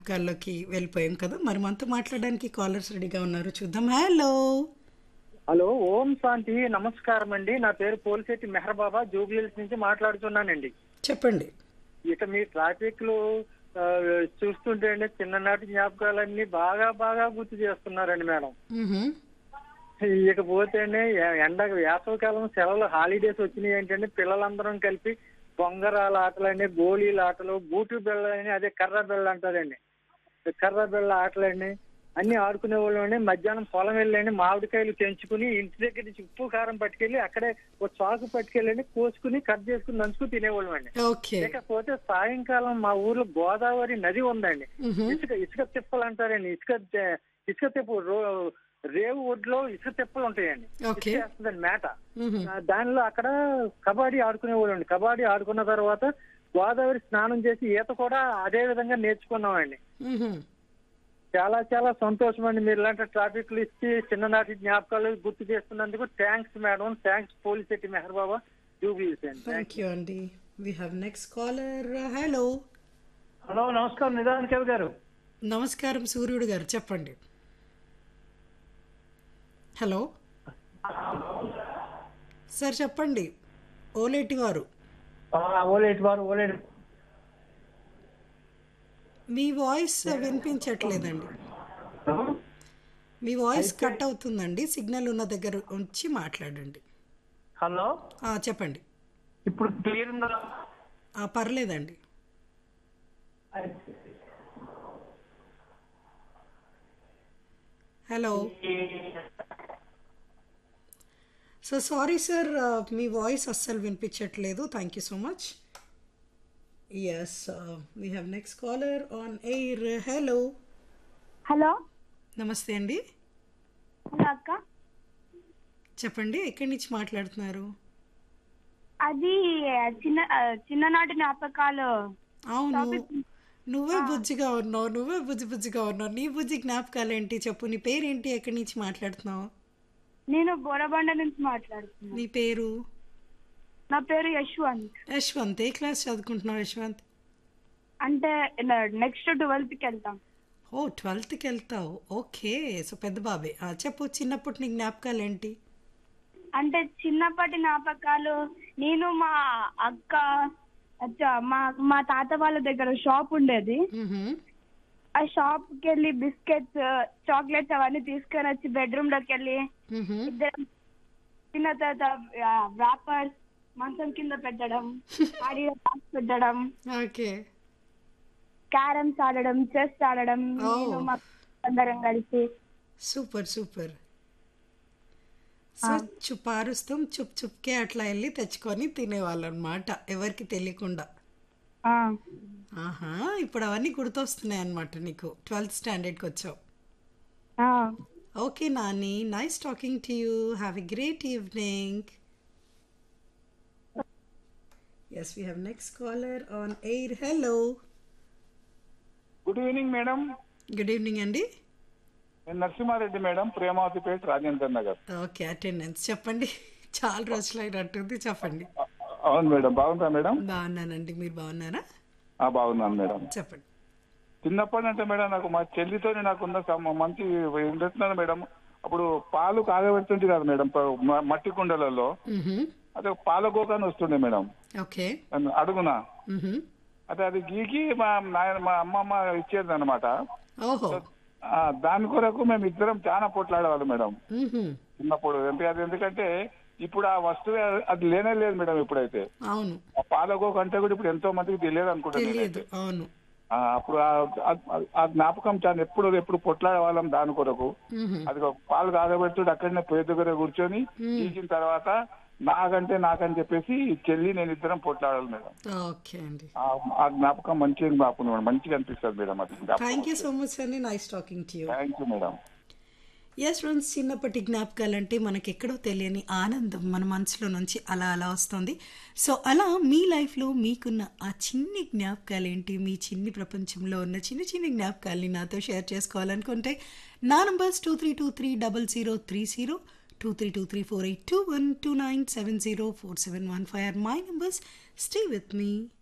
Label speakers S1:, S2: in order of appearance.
S1: కాల్లోకి వెళ్ళిపోయాం కదా మరి మనతో మాట్లాడడానికి కాలర్స్ రెడీగా ఉన్నారు చూద్దాం హలో
S2: హలో ఓం శాంతి నమస్కారం అండి నా పేరు పోలిశెట్టి మెహర్బాబా జూబ్లీహిల్స్ నుంచి మాట్లాడుతున్నానండి
S1: చెప్పండి
S2: ఇక మీ ట్రాఫిక్ లో ఆ, చూస్తుంటే అండి చిన్ననాటి జ్ఞాపకాలన్నీ బాగా బాగా గుర్తు చేస్తున్నారండి మేడం
S1: మ్హూ.
S2: ఇకపోతే అండి ఎ- ఎండ వేసవికాలం సెలవులు హాలిడేస్ వచ్చినాయి ఏంటంటే పిల్లలందరం కలిపి బొంగరాల ఆటలని గోళీల ఆటలు బూటు బిళ్ళ అని అదే కర్ర బిళ్ళ అంటారండి కర్ర బిళ్ళ ఆటలండి అన్ని ఆడుకునే వాళ్ళండి మధ్యాహ్నం పొలం వెళ్ళండి మామిడికాయలు తెంచుకుని ఇంటి దగ్గర నుంచి ఉప్పు కారం పట్టుకెళ్ళి అక్కడే ఒక చాకు పట్టుకెళ్ళండి కోసుకుని కట్ చేసుకుని నంచుకుని తినేవాళ్ళం అండి
S1: ఓకే
S2: లేకపోతే సాయంకాలం మా ఊర్లో గోదావరి నది ఉందండి
S1: మ్హూ.
S2: ఇసుక ఇసుక తిప్పలు అంటారండి ఇసుక తే- ఇసుక తిప్పు రో- రేవు ఒడ్లో ఇసుక తిప్పలు ఉంటాయండి
S1: ఓకే.
S2: ఇసుక వేస్తుందండి మేట
S1: మ్హూ.
S2: ఆ, దానిలో అక్కడ కబడ్డీ ఆడుకునేవాళ్ళు అండి కబడ్డీ ఆడుకున్న తర్వాత గోదావరి స్నానం చేసి ఈత కూడా అదే విధంగా నేర్చుకున్నామండి
S1: మ్హూ.
S2: చాలా చాలా సంతోషం అండి మీరు ఇలాంటి ట్రాఫిక్లు ఇచ్చి చిన్ననాటి జ్ఞాపకాలు గుర్తు చేస్తున్నందుకు thanks madam thanks Polisetti Mehar Baba జూబీస్ అండి
S1: థ్యాంక్ యూ అండి we have next caller hello
S3: hello నమస్కారం నిదాన్ కవి గారు
S1: నమస్కారం సూర్యుడు గారు చెప్పండి హలో సార్ చెప్పండి ఓలేటి వారు
S3: ఆ, ఓలేటి వారు ఓలేటి
S1: మీ వాయిస్ వినిపించట్లేదండి మీ వాయిస్ కట్ అవుతుందండి సిగ్నల్ ఉన్న దగ్గర ఉంచి మాట్లాడండి
S3: హలో
S1: ఆ, చెప్పండి
S3: ఇప్పుడు క్లియర్ ఉందా
S1: ఆ, పర్లేదండి హలో సో సారీ సార్ మీ వాయిస్ అస్సలు వినిపించట్లేదు thank you so much yes we have next caller on air hello
S4: hello
S1: నమస్తే అండి
S4: హలో అక్క
S1: చెప్పండి ఎక్కడి నుంచి మాట్లాడుతున్నారు
S4: అది చిన్న ఆ, చిన్ననాటి జ్ఞాపకాలు
S1: అవును నువ్వే బుజ్జిగా ఉన్నావు నువ్వే బుజ్జి బుజ్జిగా ఉన్నావు నీ బుజ్జి జ్ఞాపకాలు ఏంటి చెప్పు నీ పేరేంటి ఎక్కడి నుంచి మాట్లాడుతున్నావు
S4: నేను బోరబండ నుంచి మాట్లాడుతున్నాను
S1: నీ పేరు
S4: నా పేరు యశ్వంత్
S1: యశ్వంత్ ఏ క్లాస్ చదువుకుంటున్నావు యశ్వంత్
S4: అంటే నెక్స్ట్ ట్వెల్త్ కి వెళ్తాం
S1: ఓ ట్వెల్త్కి వెళ్తావు ఓకే సో పెద్ద బాబే ఆ, చెప్పు చిన్నప్పటి నీ జ్ఞాపకాలు ఏంటి
S4: అంటే చిన్నప్పటి జ్ఞాపకాలు నేను మా అక్క అచ్చా, మా మా తాత వాళ్ళ దగ్గర షాప్ ఉండేది
S1: మ్హూ.
S4: ఆ షాప్ కి వెళ్ళి బిస్కెట్స్ చాక్లెట్స్ అవన్నీ తీసుకొని వచ్చి బెడ్రూమ్ లోకి వెళ్ళి
S1: మ్హూ.
S4: ఇద్దరం తిన్న తర్వాత వ్రాపర్స్ మంచం కింద పెట్టడం ఆడి పెట్టడం
S1: ఓకే
S4: క్యారమ్స్ ఆడడం చెస్ ఆడడం
S1: Oh.
S4: నేను మా అందరం కలిసి
S1: సూపర్ సూపర్ సో చుపారుస్తాం చుప్ చుప్కే అట్లా వెళ్ళి తెచ్చుకొని తినేవాళ్ళు అనమాట ఎవరికి తెలియకుండా
S4: ఆ,
S1: ఆహా ఇప్పుడు అవన్నీ గుర్తొస్తున్నాయి అనమాట నీకు ట్వెల్త్ స్టాండర్డ్కి వచ్చావు
S4: ఆ.
S1: Okay Nani nice talking to you have a great evening yes we have next caller on air hello
S5: good evening madam
S1: good evening అండి
S5: నేను Narasimha Reddy madam Premavathipeta Rajendra Nagar
S1: okay attendance చెప్పండి చాలా రోజులు అయినట్టుంది చెప్పండి
S5: అ- అవును మేడం బాగుందా మేడం
S1: బాగున్నానండి మీరు బాగున్నారా
S5: ఆ, బాగున్నాను మేడం
S1: చెప్పండి
S5: చిన్నప్పటి అంటే మేడం నాకు మా చెల్లితోనే నాకు ఉన్న సమ- మంచి ఏంటంటున్నాను మేడం అప్పుడు పాలు కాగబెడుతుంటే కదా మేడం ప- మ- మట్టి కుండలలో
S1: మ్హూ.
S5: అదే పాల గోకాన్ని వస్తుండే మేడం
S1: ఓకే
S5: నన్ను అడుగునా
S1: మ్హూ.
S5: అదే అది గీకి మా నాయన మా అమ్మమ్మ ఇచ్చేది అనమాట
S1: ఓహో
S5: దాని కొరకు మేము ఇద్దరం చాలా పొట్లాడేవాళ్ళం మేడం
S1: మ్హూ.
S5: చిన్నప్పుడు అంటే అది ఎందుకంటే ఇప్పుడు ఆ వస్తువు అది లేనే లేదు మేడం ఇప్పుడైతే
S1: అవును
S5: ఆ పాలగోక అంటే కూడా ఇప్పుడు ఎంతో మందికి తెలియదు అనుకుంటాను
S1: తెలియదు
S5: నేనైతే.
S1: అవును
S5: ఆ, అప్పుడు ఆ- ఆ- ఆ జ్ఞాపకం చాలా ఎప్పుడు ఎప్పుడు పొట్లాడే వాళ్ళం దాని కొరకు
S1: మ్హూ.
S5: అది ఒక పాలు కాగబెట్టుడు అక్కడనే పొయ్యి దగ్గర కూర్చొని తీసిన తర్వాత నాకంటే నాకని చెప్పేసి చెల్లి నేను ఇద్దరం పొట్లాడాలి మేడం
S1: ఓకే అండి
S5: ఆ- ఆ జ్ఞాపకం మంచిగా జ్ఞాపకం మేడం మంచిగా అనిపిస్తుంది మేడం అది
S1: థ్యాంక్ యూ సో మచ్ అండి nice talking to you
S5: thank you madam
S1: yes friends చిన్నప్పటి జ్ఞాపకాలంటే మనకెక్కడో తెలియని ఆనందం మన మనసులో నుంచి అలా అలా వస్తుంది సో అలా మీ లైఫ్లో మీకున్న ఆ చిన్ని జ్ఞాపకాలు ఏంటి మీ చిన్ని ప్రపంచంలో ఉన్న చిన్న చిన్న జ్ఞాపకాల్ని నాతో షేర్ చేసుకోవాలనుకుంటే నా numbers two three two three double zero three zero two three two three four eight two one two nine seven zero four seven one five or my numbers stay with me